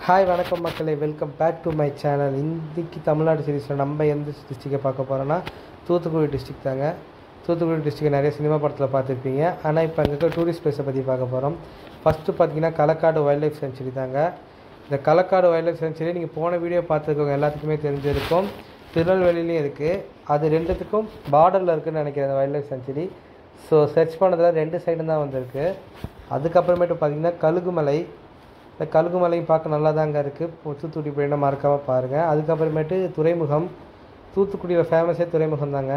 hi வணக்கம் மக்களே welcome back to my channel இன்றைக்கி தமிழ்நாடு சீரீஸில் நம்ம எந்த டிஸ்ட்ரிக்டை பார்க்க போகிறோன்னா தூத்துக்குடி டிஸ்ட்ரிக் தாங்க தூத்துக்குடி டிஸ்ட்ரிக்ட் நிறைய சினிமா படத்தில் பார்த்துருப்பீங்க ஆனால் இப்போ அங்கே இருக்க டூரிஸ்ட் பிளேஸை பற்றி பார்க்க போகிறோம் ஃபஸ்ட்டு பார்த்தீங்கன்னா களக்காடு வைல்ட் லைஃப் சென்ச்சுரி தாங்க இந்த களக்காடு வைல்ட் லைஃப் சென்ச்சுரி நீங்கள் போன வீடியோ பார்த்துருக்கவங்க எல்லாத்துக்குமே தெரிஞ்சிருக்கும் திருநெல்வேலிலையும் இருக்குது அது ரெண்டுத்துக்கும் பார்டரில் இருக்குதுன்னு நினைக்கிறேன் அந்த wild life sanctuary so search பண்ணதில் ரெண்டு சைடும் தான் வந்திருக்கு அதுக்கப்புறமேட்டு பார்த்தீங்கன்னா கழுகுமலை இந்த கழுகுமலையும் பார்க்க நல்லா தாங்க இருக்குது தூத்துக்குடி போயினா மறக்காமல் பாருங்கள் அதுக்கப்புறமேட்டு துறைமுகம் தூத்துக்குடியில் ஃபேமஸே துறைமுகம் தாங்க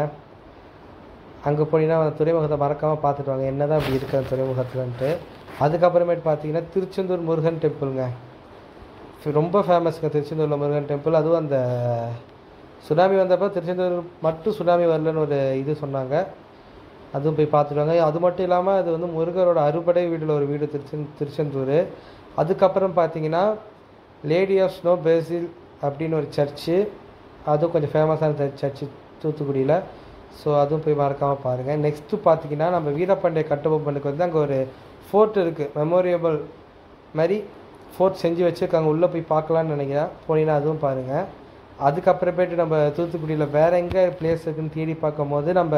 அங்கே போனீங்கன்னா அந்த துறைமுகத்தை மறக்காமல் பார்த்துட்டு வாங்க என்ன தான் அப்படி இருக்குது அந்த துறைமுகத்துலன்ட்டு அதுக்கப்புறமேட்டு பார்த்தீங்கன்னா திருச்செந்தூர் முருகன் டெம்பிளுங்க ரொம்ப ஃபேமஸுங்க திருச்செந்தூரில் முருகன் டெம்பிள் அதுவும் அந்த சுனாமி வந்தப்போ திருச்செந்தூர் மட்டும் சுனாமி வரலன்னு ஒரு இது சொன்னாங்க அதுவும் போய் பார்த்துடுவாங்க அது மட்டும் இல்லாமல் அது வந்து முருகரோட அறுபடை வீடில் ஒரு வீடு திருச்செந் திருச்செந்தூர் அதுக்கப்புறம் பார்த்தீங்கன்னா லேடி ஆஃப் ஸ்னோ பேசில் அப்படின்னு ஒரு சர்ச்சு அதுவும் கொஞ்சம் ஃபேமஸான சர்ச்சு தூத்துக்குடியில் ஸோ அதுவும் போய் மறக்காமல் பாருங்கள் நெக்ஸ்ட்டு பார்த்தீங்கன்னா நம்ம வீரபாண்டிய கட்டபொம்மனுக்கு வந்து அங்கே ஒரு ஃபோர்ட் இருக்குது மெமோரியபிள் மாதிரி ஃபோர்ட் செஞ்சு வச்சுருக்காங்க உள்ளே போய் பார்க்கலான்னு நினைக்கிறேன் போனீங்கன்னா அதுவும் பாருங்கள் அதுக்கப்புறமேட்டு நம்ம தூத்துக்குடியில் வேறு எங்கே பிளேஸ் இருக்குன்னு தேடி பார்க்கும்போது நம்ம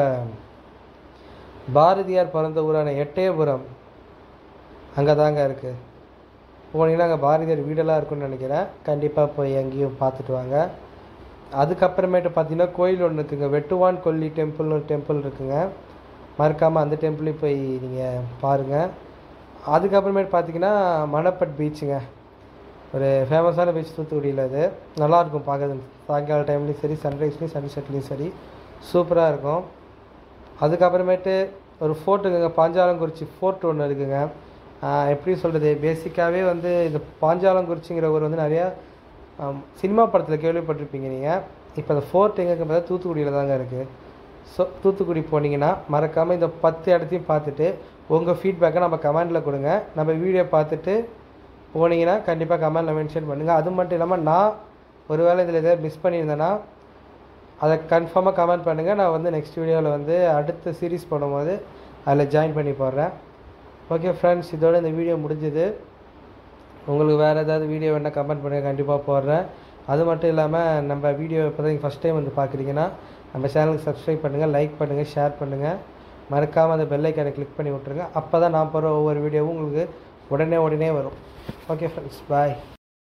பாரதியார் பிறந்த ஊரான எட்டயபுரம் அங்கே தாங்க இருக்குது போனீங்கன்னா அங்கே பாரதியார் வீடெல்லாம் இருக்குன்னு நினைக்கிறேன் கண்டிப்பாக போய் அங்கேயும் பார்த்துட்டு வாங்க அதுக்கப்புறமேட்டு பார்த்தீங்கன்னா கோயில் ஒன்று இருக்குங்க வெட்டுவான் கொல்லி டெம்பிள்னு ஒரு டெம்பிள் இருக்குங்க மறக்காமல் அந்த டெம்பிளையும் போய் நீங்கள் பாருங்கள் அதுக்கப்புறமேட்டு பார்த்தீங்கன்னா மணப்பட் பீச்சுங்க ஒரு ஃபேமஸான பீச் தூத்துக்குடியில் அது நல்லாயிருக்கும் பார்க்குறது சாயங்கால டைம்லேயும் சரி சன்ரைஸ்லேயும் சன்செட்லேயும் சரி சூப்பராக இருக்கும் அதுக்கப்புறமேட்டு ஒரு ஃபோர்ட்டுங்க பாஞ்சாலங்குறிச்சி ஃபோர்ட் ஒன்று இருக்குங்க எப்படி சொல்கிறது பேசிக்காகவே வந்து இந்த பாஞ்சாலங்குறிச்சிங்கிற ஊர் வந்து நிறையா சினிமா படத்தில் கேள்விப்பட்டிருப்பீங்க நீங்கள் இப்போ அந்த ஃபோர்ட் எங்கே பார்த்தா தூத்துக்குடியில் தாங்க இருக்குது ஸோ தூத்துக்குடி போனீங்கன்னா மறக்காமல் இந்த பத்து இடத்தையும் பார்த்துட்டு உங்கள் ஃபீட்பேக்கை நம்ம கமெண்டில் கொடுங்க நம்ம வீடியோ பார்த்துட்டு போனீங்கன்னா கண்டிப்பாக கமெண்டில் மென்ஷன் பண்ணுங்கள் அது மட்டும் இல்லாமல் நான் ஒருவேளை இதில் எதாவது மிஸ் பண்ணியிருந்தேன்னா அதை கன்ஃபார்மாக கமெண்ட் பண்ணுங்கள் நான் வந்து நெக்ஸ்ட் வீடியோவில் வந்து அடுத்த சீரீஸ் போடும்போது அதில் ஜாயின் பண்ணி போடுறேன் ஓகே ஃப்ரெண்ட்ஸ் இதோட இந்த வீடியோ முடிஞ்சுது உங்களுக்கு வேறு ஏதாவது வீடியோ வேணால் கமெண்ட் பண்ணுங்கள் கண்டிப்பாக போடுறேன் அது மட்டும் இல்லாமல் நம்ம வீடியோ இப்போ தான் ஃபஸ்ட் டைம் வந்து பார்க்குறீங்கன்னா நம்ம சேனலுக்கு சப்ஸ்கிரைப் பண்ணுங்கள் லைக் பண்ணுங்கள் ஷேர் பண்ணுங்கள் மறக்காமல் அந்த பெல்லைக்கானை கிளிக் பண்ணி விட்ருங்க அப்போ தான் நான் போகிற ஒவ்வொரு வீடியோவும் உங்களுக்கு உடனே உடனே வரும் ஓகே ஃப்ரெண்ட்ஸ் பாய்